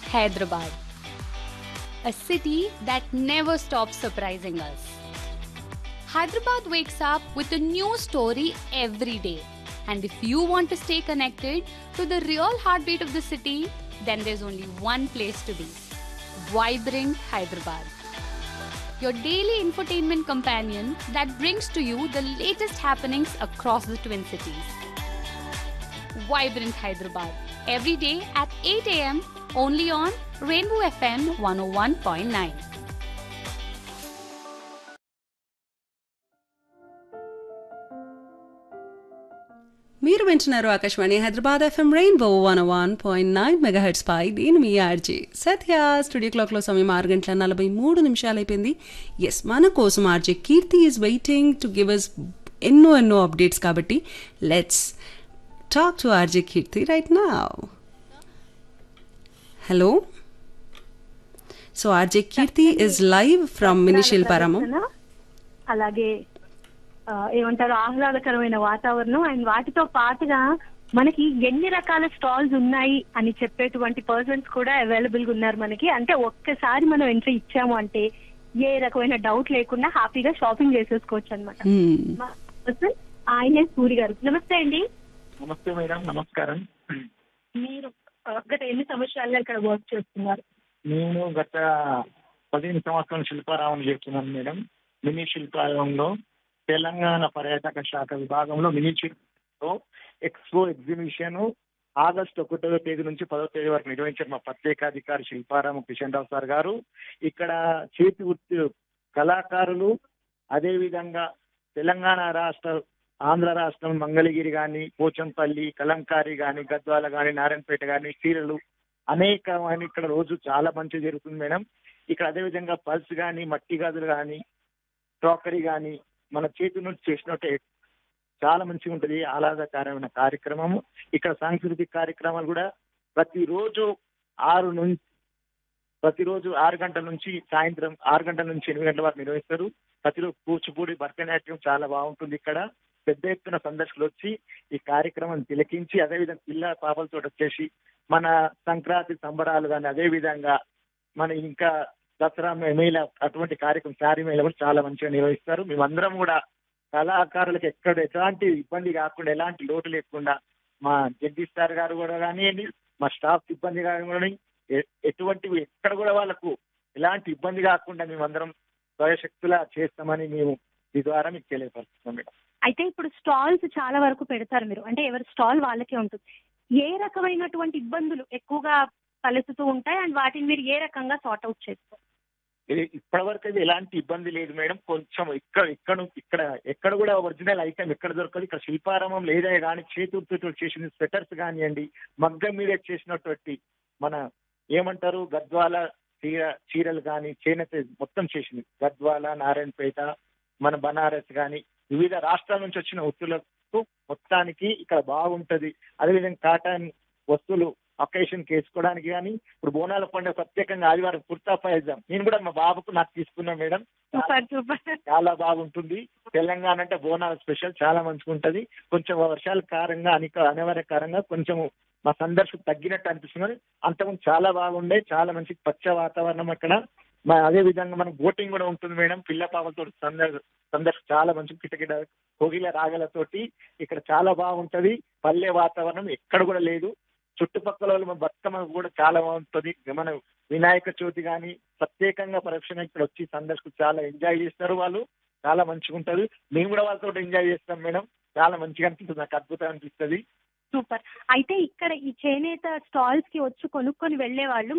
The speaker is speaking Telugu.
Hyderabad, a city that never stops surprising us. Hyderabad wakes up with a new story every day. And if you want to stay connected to the real heartbeat of the city, then there's only one place to be Vibrant Hyderabad. Your daily infotainment companion that brings to you the latest happenings across the Twin Cities. Vibrant Hyderabad, every day at 8 am, only on Rainbow FM 101.9. మీరు వింటున్నారు ఆకాశవాణి Hyderabad FM rainbow one one point nine megahertz పై నేను మీ ఆర్జే సత్య స్టూడియో క్లాక్లో సమయం ఆరు గంటల నలభై మూడు నిమిషాలు అయిపోయింది ఎస్ మన కోసం RJ Keerthi is waiting to give us ఎన్నో ఎన్నో అప్డేట్స్ కాబట్టి let's talk to RJ Keerthi right నా hello so RJ Keerthi is live from mini Shilparamam ప్రదర్శన, అలాగే ఆ, ఏమంటారు ఆహ్లాదకరమైన వాతావరణం అండ్ వాటితో పాటుగా మనకి ఎన్ని రకాల స్టాల్స్ ఉన్నాయి అని చెప్పేటువంటి పర్సన్స్ కూడా అవైలబుల్ గా ఉన్నారు మనకి అంటే ఒక్కసారి మనం ఎంట్రీ ఇచ్చాము అంటే ఏ రకమైన డౌట్ లేకుండా హ్యాపీగా షాపింగ్ చేసేసుకోవచ్చు అనమాట Hmm. ఆయనే సూరి గారు నమస్తే అండి నమస్తే మేడం నమస్కారం మీరు ఆ, గత ఎన్ని సంవత్సరాలుగా ఇక్కడ వర్క్ చేస్తున్నారు నేను గత పదిహేను సంవత్సరాల శిల్పారామం చేస్తున్నాను మేడం మినీ శిల్పారామంలో తెలంగాణ పర్యాటక శాఖ విభాగంలో మినీ శిల్పంలో ఎక్స్పో ఎగ్జిబిషన్ ఆగస్టు ఒకటో తేదీ నుంచి పదో తేదీ వరకు నిర్వహించిన మా ప్రత్యేకాధికారి శిల్పారామ కిషన్ రావు సార్ గారు ఇక్కడ చేతి వృత్తి కళాకారులు అదే విధంగా తెలంగాణ రాష్ట్ర ఆంధ్ర రాష్ట్రం మంగళగిరి గాని పోచంపల్లి కలంకారి గాని గద్వాల గాని నారాయణపేట గాని చీరలు అనేకమైన ఇక్కడ రోజు చాలా మంచి జరుగుతుంది మేడం ఇక్కడ అదే విధంగా పల్స్ గాని మట్టి గాజులు గాని క్రాకరీ గాని మన చేతి నుంచి చేసినట్టే చాలా మంచిగా ఉంటది ఆహ్లాదకరమైన కార్యక్రమము ఇక్కడ సాంస్కృతిక కార్యక్రమాలు కూడా ప్రతిరోజు ఆరు నుంచి ప్రతిరోజు ఆరు గంటల నుంచి సాయంత్రం ఆరు గంటల నుంచి ఎనిమిది గంటల వరకు నిర్వహిస్తారు ప్రతిరోజు కూచిపూడి భరతనాట్యం చాలా బాగుంటుంది ఇక్కడ పెద్ద ఎత్తున సందర్శకులు వచ్చి ఈ కార్యక్రమం తిలకించి అదేవిధంగా పిల్ల పాపలతో వచ్చేసి మన సంక్రాంతి సంబరాలు కానీ అదే విధంగా మన ఇంకా దసరా మేళ అటువంటి కార్యక్రమం శారీ మేళ కూడా చాలా మంచిగా నిర్వహిస్తారు మేమందరం కూడా కళాకారులకు ఎక్కడ ఎలాంటి ఇబ్బంది కాకుండా ఎలాంటి లోటు లేకుండా మా జగదీష్ సార్ గారు కూడా కానివ్వండి మా స్టాఫ్ సిబ్బంది కానీ ఎ- ఎటువంటివి ఎక్కడ కూడా వాళ్ళకు ఎలాంటి ఇబ్బంది కాకుండా మేమందరం స్వయశక్తులా చేస్తామని మేము ఈ ద్వారా మీకు తెలియపరుస్తున్నాం మేడం అయితే ఇప్పుడు స్టాల్స్ చాలా వరకు పెడతారు మీరు అంటే ఎవరి స్టాల్ వాళ్ళకే ఉంటుంది ఏ రకమైనటువంటి ఇబ్బందులు ఎక్కువగా తలెత్తుతూ ఉంటాయి అండ్ వాటిని మీరు ఏ రకంగా సార్ట్ అవుట్ చేస్తారు ఇది ఇప్పటివరకు అయితే ఎలాంటి ఇబ్బంది లేదు మేడం కొంచెం ఇక్కడ ఇక్కడ ఇక్కడ ఎక్కడ కూడా ఒరిజినల్ ఐటమ్ ఎక్కడ దొరకదు ఇక్కడ శిల్పారామం లేదా కానీ చేతులతో చేసిన స్వెటర్స్ కానివ్వండి మగ్గం మీద చేసినటువంటి మన ఏమంటారు గద్వాల చీర చీరలు కానీ చేనేత మొత్తం చేసింది గద్వాల నారాయణపేట మన బనారస్ కానీ వివిధ రాష్ట్రాల నుంచి వచ్చిన వస్తువులకు మొత్తానికి ఇక్కడ బాగుంటది అదేవిధంగా కాటన్ వస్తువులు అకేషన్ వేసుకోవడానికి కానీ ఇప్పుడు బోనాల పండుగ ప్రత్యేకంగా ఆదివారం కుర్తా పైజాం నేను కూడా మా బాబుకు నాకు తీసుకున్నా మేడం సూపర్ సూపర్ చాలా బాగుంటుంది తెలంగాణ అంటే బోనాల స్పెషల్ చాలా మంచిగా ఉంటది కొంచెం వర్షాల కారంగా అనిక అనివార్యకారంగా కొంచెం మా సందర్శకు తగ్గినట్టు అనిపిస్తుంది కానీ అంతకుముందు చాలా బాగుండే చాలా మంచి పచ్చ వాతావరణం అక్కడ మ- అదే విధంగా మనకు బోటింగ్ కూడా ఉంటుంది మేడం పిల్ల పాపలతో సందర్ సందర్శ చాలా మంచి కిటకిట కోగిల రాగలతోటి ఇక్కడ చాలా బాగుంటది పల్లె వాతావరణం ఎక్కడ కూడా లేదు చుట్టుపక్కల వాళ్ళు మన బతుకమ్మ కూడా చాలా బాగుంటుంది మన వినాయక చవితి కానీ ప్రత్యేకంగా పరీక్షణ ఇక్కడ వచ్చి సందర్శకు చాలా ఎంజాయ్ చేస్తారు వాళ్ళు చాలా మంచిగా ఉంటది మేము కూడా వాళ్ళతో ఎంజాయ్ చేస్తాం మేడం చాలా మంచిగా అనిపిస్తుంది నాకు అద్భుతం అనిపిస్తుంది సూపర్ అయితే ఇక్కడ ఈ చేనేత స్టాల్స్ కి వచ్చి కొనుక్కొని వెళ్లే వాళ్ళు